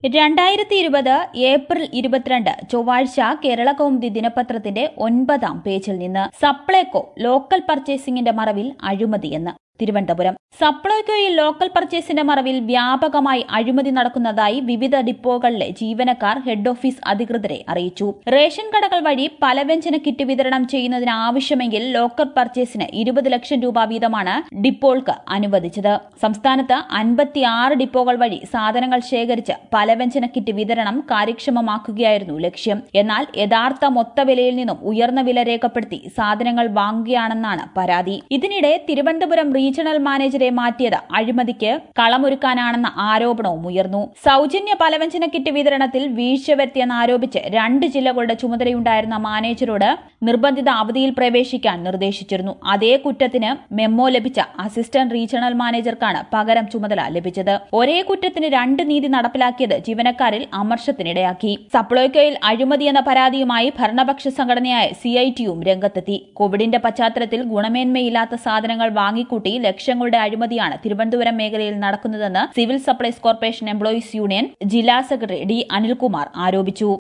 രണ്ടായിരത്തി ഇരുപത് ഏപ്രിൽ ഇരുപത്തിരണ്ട് ചൊവ്വാഴ്ച കേരള കൗമുദി ദിനപത്രത്തിന്റെ ഒൻപതാം പേജിൽ നിന്ന് സപ്ലൈകോ ലോക്കൽ പർച്ചേസിംഗിന്റെ മറവിൽ അഴിമതിയെന്ന് തിരുവനന്തപുരം സപ്ലൈകോയിൽ ലോക്കൽ പർച്ചേസിന്റെ മറവിൽ വ്യാപകമായി അഴിമതി നടക്കുന്നതായി വിവിധ ഡിപ്പോകളിലെ ജീവനക്കാർ ഹെഡ് ഓഫീസ് അധികൃതരെ അറിയിച്ചു റേഷൻ കടകൾ വഴി പലവ്യഞ്ജന കിറ്റ് വിതരണം ചെയ്യുന്നതിന് ആവശ്യമെങ്കിൽ ലോക്കൽ പർച്ചേസിന് ഇരുപത് ലക്ഷം രൂപ വീതമാണ് ഡിപ്പോൾക്ക് അനുവദിച്ചത് സംസ്ഥാനത്ത് അൻപത്തിയാറ് ഡിപ്പോകൾ വഴി സാധനങ്ങൾ ശേഖരിച്ച് പലവ്യഞ്ജന കിറ്റ് വിതരണം കാര്യക്ഷമമാക്കുകയായിരുന്നു ലക്ഷ്യം എന്നാൽ യഥാർത്ഥ മൊത്തവിലയിൽ നിന്നും ഉയർന്ന വില രേഖപ്പെടുത്തി സാധനങ്ങൾ വാങ്ങുകയാണെന്നാണ് പരാതി ഇതിനിടെ തിരുവനന്തപുരം റീജിയണൽ മാനേജരെ മാറ്റിയത് അഴിമതിക്ക് കളമൊരുക്കാനാണെന്ന ആരോപണവും ഉയർന്നു സൗജന്യ പലവ്യഞ്ജന കിറ്റ് വിതരണത്തിൽ വീഴ്ച വരുത്തിയെന്നാരോപിച്ച് രണ്ട് ജില്ലകളുടെ ചുമതലയുണ്ടായിരുന്ന മാനേജരോട് നിർബന്ധിത അവധിയിൽ പ്രവേശിക്കാൻ നിർദ്ദേശിച്ചിരുന്നു അതേ കുറ്റത്തിന് മെമ്മോ ലഭിച്ച അസിസ്റ്റന്റ് റീജിയണൽ മാനേജർക്കാണ് പകരം ചുമതല ലഭിച്ചത് ഒരേ കുറ്റത്തിന് രണ്ട് നീതി നടപ്പിലാക്കിയത് ജീവനക്കാരിൽ അമർഷത്തിനിടയാക്കി സപ്ലൈകോയിൽ അഴിമതി എന്ന പരാതിയുമായി ഭരണപക്ഷ സംഘടനയായ സിഐടിയും രംഗത്തെത്തി കോവിഡിന്റെ പശ്ചാത്തലത്തിൽ ഗുണമേന്മയില്ലാത്ത സാധനങ്ങൾ വാങ്ങിക്കൂട്ടി ലക്ഷങ്ങളുടെ അഴിമതിയാണ് തിരുവനന്തപുരം മേഖലയിൽ നടക്കുന്നതെന്ന് civil supplies corporation employees union ജില്ലാ സെക്രട്ടറി ഡി അനിൽകുമാർ ആരോപിച്ചു